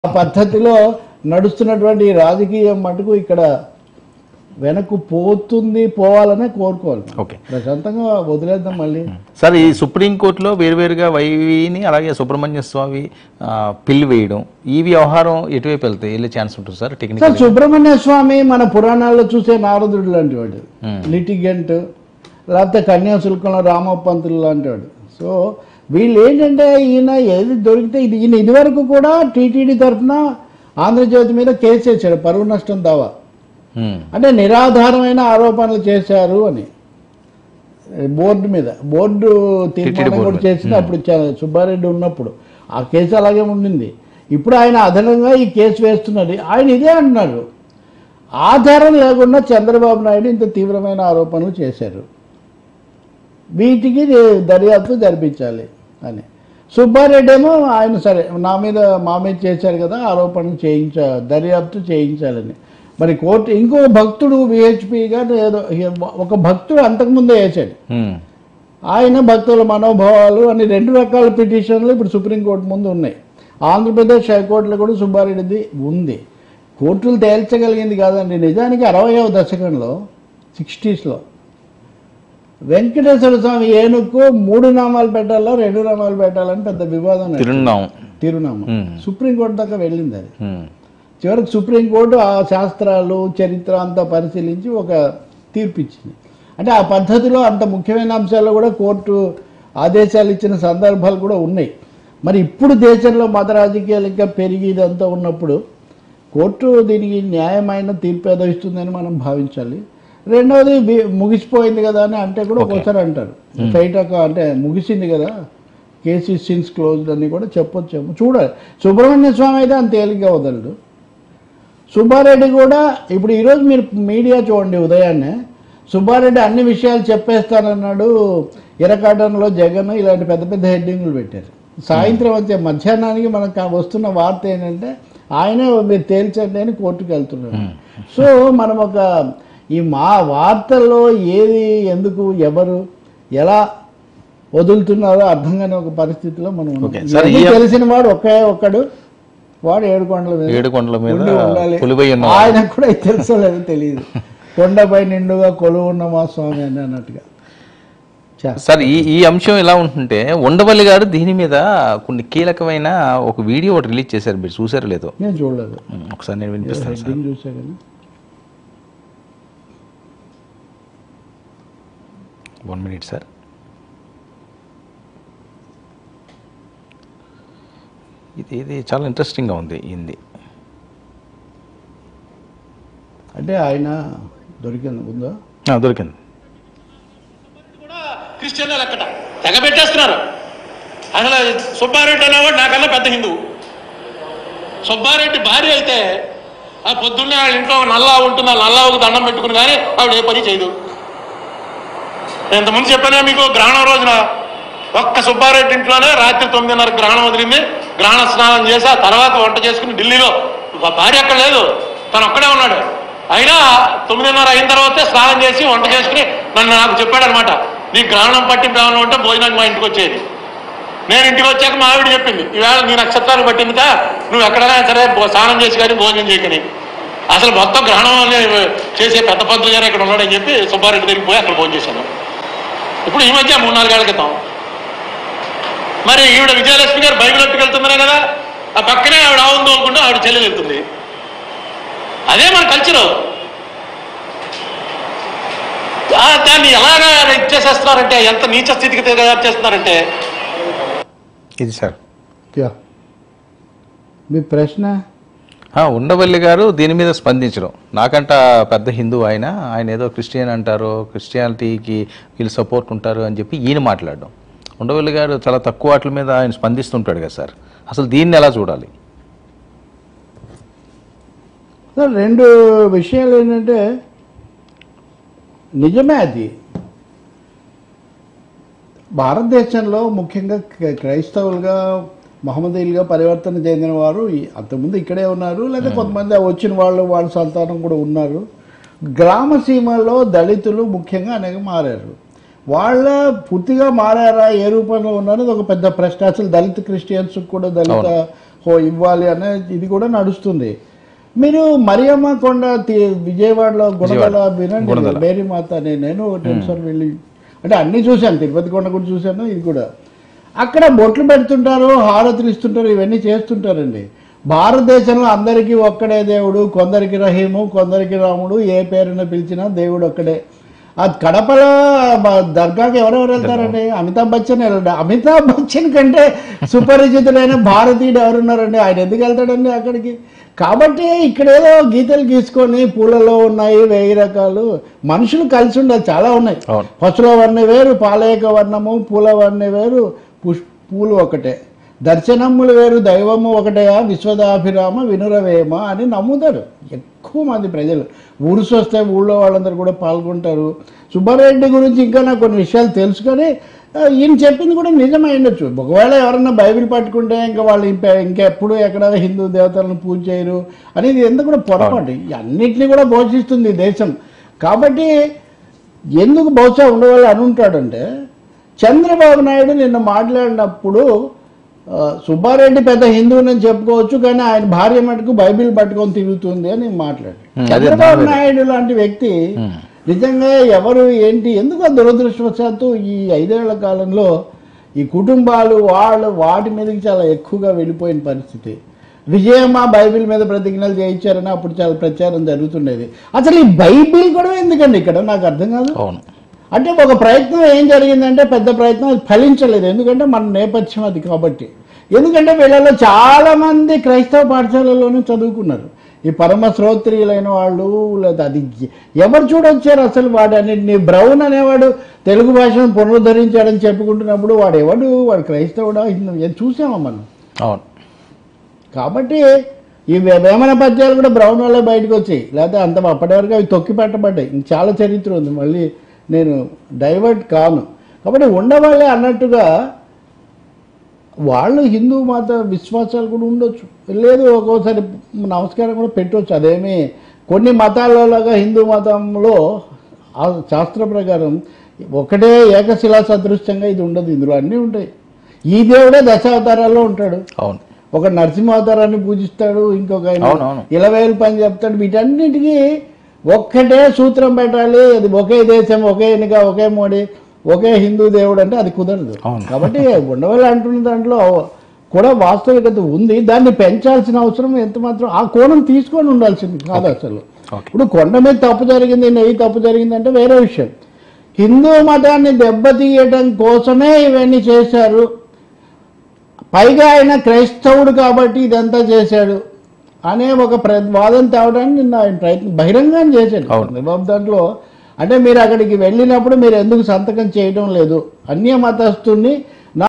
ఆ పద్ధతిలో నడుస్తున్నటువంటి ఈ రాజకీయం మటుకు ఇక్కడ వెనక్కు పోతుంది పోవాలనే కోరుకోవాలి ఓకే ప్రశాంతంగా వదిలేద్దాం మళ్ళీ సార్ ఈ సుప్రీంకోర్టులో వేరువేరుగా వైవిని అలాగే సుబ్రహ్మణ్య స్వామి ఆ, పిల్లి వేయడం ఈ వ్యవహారం ఎటువైపు వెళ్తాయి వెళ్ళే ఛాన్స్ ఉంటుంది sir sir technical Subrahmanya Swamy మన పురాణాల్లో చూసే నారదుడు లాంటి వాడు లిటిగెంట్ లేకపోతే కన్యాశుల్కంలో రామపంతులు లాంటి వాడు సో వీళ్ళు ఏంటంటే ఈయన ఏది దొరికితే ఇది ఈయన ఇదివరకు కూడా టీటీడీ తరఫున ఆంధ్రజ్యోతి మీద కేసు వేసాడు పరువు నష్టం దావా అంటే నిరాధారమైన ఆరోపణలు చేశారు అని బోర్డు మీద బోర్డు తీర్మానం బోర్డు కూడా చేసింది అప్పుడు చ- సుబ్బారెడ్డి ఉన్నప్పుడు ఆ కేసు అలాగే ఉండింది ఇప్పుడు ఆయన అదనంగా ఈ కేసు వేస్తున్నది ఆయన ఇదే అంటున్నారు ఆధారం లేకుండా చంద్రబాబు నాయుడు ఇంత తీవ్రమైన ఆరోపణలు చేశారు వీటికి దర్యాప్తు జరిపించాలి అని సుబ్బారెడ్డి ఏమో ఆయన సరే నా మీద మా మీద చేశారు కదా ఆరోపణలు చేయించ దర్యాప్తు చేయించాలని మరి కోర్టు ఇంకో భక్తుడు విహెచ్పిగా ఏదో ఒక భక్తుడు అంతకుముందే వేశాడు ఆయన భక్తుల మనోభావాలు అని రెండు రకాల పిటిషన్లు ఇప్పుడు సుప్రీంకోర్టు ముందు ఉన్నాయి ఆంధ్రప్రదేశ్ హైకోర్టులో కూడా సుబ్బారెడ్డిది ఉంది కోర్టులు తేల్చగలిగింది కాదండి నిజానికి అరవయవ దశకంలో సిక్స్టీస్లో వెంకటేశ్వర స్వామి ఏనుక్కు మూడు నామాలు పెట్టాలా రెండు నామాలు పెట్టాలని పెద్ద వివాదం నడిచింది. తిరున్నాం తిరునామా మ్మ్. సుప్రీంకోర్టు దాకా వెళ్ళింది అది ఉమ్. చివరికి సుప్రీంకోర్టు ఆ శాస్త్రాలు చరిత్ర అంతా పరిశీలించి ఒక తీర్పు ఇచ్చింది అంటే ఆ పద్ధతిలో అంత ముఖ్యమైన అంశాల్లో కూడా కోర్టు ఆదేశాలు ఇచ్చిన సందర్భాలు కూడా ఉన్నాయి మరి ఇప్పుడు దేశంలో మత రాజకీయాలు ఇంకా పెరిగి ఇదంతా ఉన్నప్పుడు కోర్టు దీనికి న్యాయమైన తీర్పు ఏదో ఇస్తుందని మనం భావించాలి రెండవది వి- ముగిసిపోయింది కదా అని అంటే కూడా ఒకసారి అంటారు సైటాక అంటే ముగిసింది కదా కేసీ సిన్స్ క్లోజ్డ్ అని కూడా చెప్పొచ్చేమో చూడాలి సుబ్రహ్మణ్య స్వామి అయితే అంత తేలిగ్గా వదలడు సుబ్బారెడ్డి కూడా ఇప్పుడు ఈరోజు మీరు మీడియా చూడండి ఉదయాన్నే సుబ్బారెడ్డి అన్ని విషయాలు చెప్పేస్తానన్నాడు ఇరకాటంలో జగన్ ఇలాంటి పెద్ద పెద్ద హెడ్డింగ్లు పెట్టారు సాయంత్రం వచ్చే మధ్యాహ్నానికి మనకు కా- వస్తున్న వార్త ఏంటంటే ఆయనే మీరు తేల్చండి అని కోర్టుకు వెళ్తున్నాడు సో మనం ఒక ఈ మా వార్తల్లో ఏది ఎందుకు ఎవరు ఎలా వదులుతున్నారో అర్థం కాని ఒక పరిస్థితిలో మనం ఉన్నాం. ఓకే. సరే, ఇవన్నీ ఈ- తెలిసిన వాడు ఒకే ఒక్కడు వాడు ఏడు కొండల మీద ఏడు కొండల మీద ఉండి ఉండాలి. పులిపై ఉన్న ఆయన కూడా ఇది తెలుసో లేదో తెలియదు కొండపై నిండుగా కొలువు ఉన్న మా స్వామి అని అన్నట్టుగా చా- సార్ ఈ ఈ అంశం ఎలా ఉంటుంటే ఉండవల్లి గారు దీని మీద కొన్ని కీలకమైన ఒక వీడియో ఒకటి రిలీజ్ చేశారు మీరు చూసారో లేదో నేను చూడలేదు ఉమ్, ఒకసారి నేను వినిపిస్తాను సార్ హెడ్డింగ్ చూసా కానీ వన్ మినిట్ సార్ ఇది ఇది చాలా ఇంట్రెస్టింగ్గా ఉంది ఇది అంటే ఆయన దొరికింది ఉందా ఆ, దొరికింది క్రిస్టియన్ల లెక్కట తెగ పెట్టేస్తున్నారు అసలు సుబ్బారెడ్డి అనేవాడు నాకన్నా పెద్ద హిందువు సుబ్బారెడ్డి భార్య అయితే ఆ పొద్దున్నే ఆ ఇంట్లో నల్లా ఉంటుంది ఆ నల్లావుకు దండం పెట్టుకుని కానీ ఆవిడ ఏ పని చేయదు నేను ఇంతకుముందు చెప్పానే మీకు గ్రహణం రోజున ఒక్క సుబ్బారెడ్డి ఇంట్లోనే రాత్రి తొమ్మిదిన్నర గ్రహణం వదిలింది గ్రహణ స్నానం చేసి ఆ తర్వాత వంట చేసుకుని ఢిల్లీలో వా- భార్య అక్కడ లేదు తను ఒక్కడే ఉన్నాడు అయినా తొమ్మిదిన్నర అయిన తర్వాతే స్నానం చేసి వంట చేసుకుని నన్ను నాకు చెప్పాడు అనమాట నీ గ్రహణం పట్టింపు ఏమైనా ఉంటే భోజనానికి మా ఇంటికి వచ్చేది నేను ఇంటికి వచ్చాక మా ఆవిడ చెప్పింది ఈవేళ నీ నక్షత్రాలు పట్టిందిగా నువ్వు ఎక్కడైనా సరే భో- స్నానం చేసి కానీ భోజనం చేయకని అసలు మొత్తం గ్రహణం అనే చేసే పెద్ద పంతులు గారు ఇక్కడ ఉన్నాడని చెప్పి సుబ్బారెడ్డి దగ్గరికి పోయి అక్కడ భోజనం చేశాను ఇప్పుడు ఈ మధ్య మూడు నాలుగేళ్ల క్రితం మరి ఈవిడ విజయలక్ష్మి గారు బైబిల్ వెళ్తున్నారే కదా ఆ పక్కనే ఆవిడ ఆవుంది అనుకుంటూ ఆవిడ చెల్లెలు వెళ్తుంది అదే మన కల్చరు ఆ, దాన్ని ఎలాగా ఇచ్చేసేస్తున్నారంటే ఎంత నీచ స్థితికి తయారు చేస్తున్నారంటే ఇది సార్ యా. మీ ప్రశ్న ఆ, ఉండవల్లి గారు దీని మీద స్పందించడం నాకంట పెద్ద హిందూ ఆయన ఆయన ఏదో క్రిస్టియన్ అంటారు క్రిస్టియానిటీకి వీళ్ళు సపోర్ట్ ఉంటారు అని చెప్పి ఈయన మాట్లాడడం ఉండవల్లి గారు చాలా తక్కువ వాటి మీద ఆయన స్పందిస్తుంటాడు కదా సార్ అసలు దీన్ని ఎలా చూడాలి సార్ రెండు విషయాలు ఏంటంటే నిజమే అది భారతదేశంలో ముఖ్యంగా క్రై- క్రైస్తవులుగా మహమ్మదీయులుగా పరివర్తన చెందిన వారు ఈ- అంతకుముందు ఇక్కడే ఉన్నారు లేదా కొంతమంది వచ్చిన వాళ్ళు వాళ్ళ సంతానం కూడా ఉన్నారు గ్రామ సీమల్లో దళితులు ముఖ్యంగా అనేక మారారు వాళ్ళ పూర్తిగా మారారా ఏ రూపంలో ఉన్నారో ఒక పెద్ద ప్రశ్న అసలు దళిత క్రిస్టియన్స్ కూడా దళిత హో ఇవ్వాలి అనే ఇది కూడా నడుస్తుంది మీరు మరియమ్మ కొండ తి- విజయవాడలో గుణదల వినండి గుణదల. మేరీ మాత అని నేను ఒకసారి వెళ్ళి అంటే అన్ని చూశాను తిరుపతి కొండ కూడా చూశాను ఇది కూడా అక్కడ బొట్లు పెడుతుంటారు హారతులు ఇస్తుంటారు ఇవన్నీ చేస్తుంటారండి భారతదేశంలో అందరికీ ఒక్కడే దేవుడు కొందరికి రహీము కొందరికి రాముడు ఏ పేరున పిలిచినా దేవుడు ఒక్కడే ఆ కడపలో బ- దర్గాకి ఎవరెవరు వెళ్తారండి అమితాబ్ బచ్చన్ వెళ్ళండి అమితాబ్ బచ్చన్ కంటే సుపరిచితుడైన భారతీయుడు ఎవరున్నారండి ఆయన ఎందుకు వెళ్తాడండి అక్కడికి కాబట్టి ఇక్కడ ఏదో గీతలు గీసుకొని పూలలో ఉన్నాయి వెయ్యి రకాలు మనుషులు కలిసి ఉండాలి చాలా ఉన్నాయి అవును. పశుల వర్ణ వేరు పాలయక వర్ణము పూల వర్ణ వేరు పుష్ పూలు ఒకటే దర్శనములు వేరు దైవము ఒకటేయా విశ్వదాభిరామ వినురవేమ అని నమ్ముతారు ఎక్కువ మంది ప్రజలు ఊరుసు వస్తే ఊళ్ళో వాళ్ళందరూ కూడా పాల్గొంటారు సుబ్బారెడ్డి గురించి ఇంకా నాకు కొన్ని విషయాలు తెలుసు కానీ ఆ, ఈయన చెప్పింది కూడా నిజమై ఉండొచ్చు ఒకవేళ ఎవరన్నా బైబిల్ పట్టుకుంటే ఇంకా వాళ్ళు ఇంక ఇంకెప్పుడు ఎక్కడ హిందూ దేవతలను పూజ చేయరు అనేది ఎందుకు కూడా పొరపాటు అన్నిటినీ కూడా పోషిస్తుంది ఈ దేశం కాబట్టి ఎందుకు బహుశా ఉండేవాళ్ళు అని ఉంటాడంటే చంద్రబాబు నాయుడు నిన్న మాట్లాడినప్పుడు ఆ, సుబ్బారెడ్డి పెద్ద హిందువునని చెప్పుకోవచ్చు కానీ ఆయన భార్య మటుకు బైబిల్ పట్టుకొని తిరుగుతుంది అని మాట్లాడు Hmm, అదే చంద్రబాబు దాని మీద. నాయుడు లాంటి వ్యక్తి నిజంగా ఎవరు ఏంటి ఎందుకు ఆ దురదృష్టవశాత్తు ఈ ఐదేళ్ల కాలంలో ఈ కుటుంబాలు వాళ్ళు వాటి మీదకి చాలా ఎక్కువగా వెళ్ళిపోయిన పరిస్థితి విజయమ్మ బైబిల్ మీద ప్రతిజ్ఞలు చేయించారని అప్పుడు చాలా ప్రచారం జరుగుతుండేది అసలు ఈ బైబిల్ కూడా ఎందుకండి ఇక్కడ నాకు అర్థం కాదు అవును అంటే ఒక ప్రయత్నం ఏం జరిగిందంటే పెద్ద ప్రయత్నం అది ఫలించలేదు ఎందుకంటే మన నేపథ్యం అది కాబట్టి ఎందుకంటే వీళ్ళలో చాలా మంది క్రైస్తవ పాఠశాలలోనే చదువుకున్నారు ఈ పరమ శ్రోత్రియులైన వాళ్ళు లేదా అది ఎవరు చూడొచ్చారు అసలు వాడు అన్నింటినీ బ్రౌన్ అనేవాడు తెలుగు భాషను పునరుద్ధరించాడని చెప్పుకుంటున్నప్పుడు వాడు ఎవడు వాడు క్రైస్తవుడా హిందూ ఏం చూసామా మనం అవును కాబట్టి ఈ వే- వేమన పద్యాలు కూడా బ్రౌన్ వాళ్ళే బయటకు వచ్చాయి లేకపోతే అంత అప్పటి వరకు అవి తొక్కి పెట్టబడ్డాయి ఇంక చాలా చరిత్ర ఉంది మళ్ళీ నేను డైవర్ట్ కాను కాబట్టి ఉండవాళ్ళే అన్నట్టుగా వాళ్ళు హిందూ మత విశ్వాసాలు కూడా ఉండొచ్చు లేదు ఒక్కోసారి నమస్కారం కూడా పెట్టవచ్చు అదేమి కొన్ని మతాలలాగా హిందూ మతంలో ఆ శాస్త్ర ప్రకారం ఒకటే ఏకశిలా సదృశ్యంగా ఇది ఉండదు ఇందులో అన్నీ ఉంటాయి ఈ దేవుడే దశావతారాల్లో ఉంటాడు అవును ఒక నరసింహావతారాన్ని పూజిస్తాడు ఇంకొక ఆయన అవును, అవును. ఇలవేలు పని చెప్తాడు వీటన్నిటికీ ఒక్కటే సూత్రం పెట్టాలి అది ఒకే దేశం ఒకే ఎన్నిక ఒకే మోడీ ఒకే హిందూ దేవుడు అంటే అది కుదరదు అవును. కాబట్టి ఉండవల్లి అంటున్న దాంట్లో కూడా వాస్తవికత ఉంది దాన్ని పెంచాల్సిన అవసరం ఎంత మాత్రం ఆ కోణం తీసుకొని ఉండాల్సింది కాదు అసలు ఓకే. ఇప్పుడు కొండ మీద తప్పు జరిగింది నెయ్యి తప్పు జరిగింది అంటే వేరే విషయం హిందూ మతాన్ని దెబ్బతీయటం కోసమే ఇవన్నీ చేశారు పైగా ఆయన క్రైస్తవుడు కాబట్టి ఇదంతా చేశాడు అనే ఒక ప్ర వాదన తేవడానికి నిన్న ఆయన ప్రయత్నం బహిరంగం చేశాడు అవును. చంద్రబాబు దాంట్లో అంటే మీరు అక్కడికి వెళ్ళినప్పుడు మీరు ఎందుకు సంతకం చేయడం లేదు అన్య మతస్థుల్ని